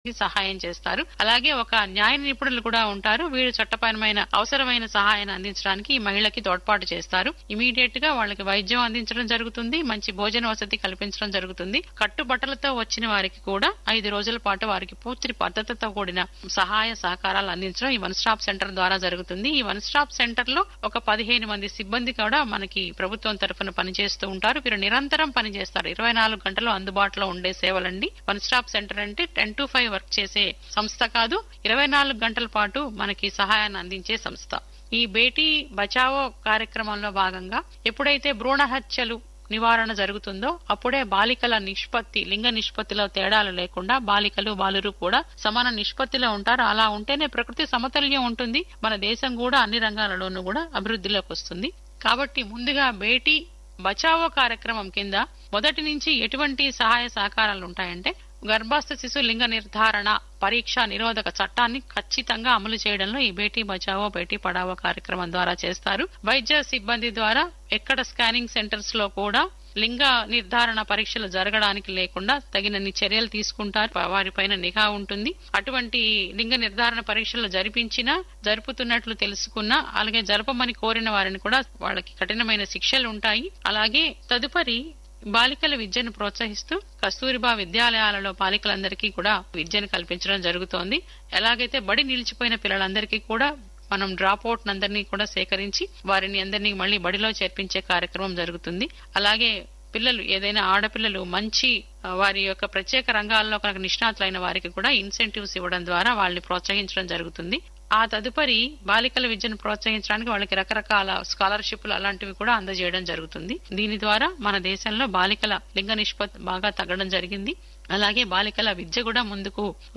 సహాయం చేస్తారు అలాగే ఒక న్యాయ నిపుణులు కూడా ఉంటారు వీరు చట్టపరమైన అవసరమైన సహాయాన్ని అందించడానికి ఈ మహిళకి తోడ్పాటు చేస్తారు ఇమీడియట్ గా వాళ్ళకి వైద్యం అందించడం జరుగుతుంది మంచి భోజన వసతి కల్పించడం జరుగుతుంది కట్టుబట్టలతో వచ్చిన వారికి కూడా ఐదు రోజుల పాటు వారికి పూర్తి పద్ధతితో కూడిన సహాయ సహకారాలు అందించడం ఈ వన్ స్టాప్ సెంటర్ ద్వారా జరుగుతుంది ఈ వన్ స్టాప్ సెంటర్ లో ఒక పదిహేను మంది సిబ్బంది కూడా మనకి ప్రభుత్వం తరఫున పనిచేస్తూ ఉంటారు వీరు నిరంతరం పనిచేస్తారు ఇరవై నాలుగు గంటలు అందుబాటులో ఉండే సేవలండి వన్ స్టాప్ సెంటర్ అంటే టెన్ టు ఫైవ్ వర్క్ చేసే సంస్థ కాదు ఇరవై నాలుగు గంటల పాటు మనకి సహాయాన్ని అందించే సంస్థ ఈ బేటీ బచావో కార్యక్రమంలో భాగంగా ఎప్పుడైతే భ్రూణ హత్యలు నివారణ జరుగుతుందో అప్పుడే బాలికల నిష్పత్తి లింగ నిష్పత్తిలో తేడాలు లేకుండా బాలికలు బాలురు కూడా సమాన నిష్పత్తిలో ఉంటారు అలా ఉంటేనే ప్రకృతి సమతుల్యం ఉంటుంది మన దేశం కూడా అన్ని రంగాలలోనూ కూడా అభివృద్ధిలోకి వస్తుంది కాబట్టి ముందుగా బేటీ బచావో కార్యక్రమం కింద మొదటి నుంచి ఎటువంటి సహాయ సహకారాలు ఉంటాయంటే గర్భస్థ శిశు లింగ నిర్ధారణ పరీక్ష నిరోధక చట్టాన్ని ఖచ్చితంగా అమలు చేయడంలో ఈ బేటీ బచావో బేటీ పడావో కార్యక్రమం ద్వారా చేస్తారు వైద్య సిబ్బంది ద్వారా ఎక్కడ స్కానింగ్ సెంటర్స్ లో కూడా లింగ నిర్ధారణ పరీక్షలు జరగడానికి లేకుండా తగినన్ని చర్యలు తీసుకుంటారు వారిపైన నిఘా ఉంటుంది అటువంటి లింగ నిర్ధారణ పరీక్షలు జరిపించినా జరుపుతున్నట్లు తెలుసుకున్నా అలాగే జరపమని కోరిన వారిని కూడా వాళ్ళకి కఠినమైన శిక్షలు ఉంటాయి అలాగే తదుపరి బాలికల విద్యను ప్రోత్సహిస్తూ కస్తూరిబా విద్యాలయాలలో బాలికలందరికీ కూడా విద్యను కల్పించడం జరుగుతోంది ఎలాగైతే బడి నిలిచిపోయిన పిల్లలందరికీ కూడా మనం డ్రాప్ అవుట్ అందరినీ కూడా సేకరించి వారిని అందరినీ మళ్ళీ బడిలో చేర్పించే కార్యక్రమం జరుగుతుంది అలాగే పిల్లలు ఏదైనా ఆడపిల్లలు మంచి వారి యొక్క ప్రత్యేక రంగాల్లో కనుక నిష్ణాతులైన వారికి కూడా ఇన్సెంటివ్స్ ఇవ్వడం ద్వారా వాళ్ళని ప్రోత్సహించడం జరుగుతుంది ఆ తదుపరి బాలికల విద్యను ప్రోత్సహించడానికి వాళ్ళకి రకరకాల స్కాలర్షిప్లు అలాంటివి కూడా అందజేయడం జరుగుతుంది దీని ద్వారా మన దేశంలో బాలికల లింగ నిష్పత్తి బాగా తగ్గడం జరిగింది అలాగే బాలికల విద్య కూడా ముందుకు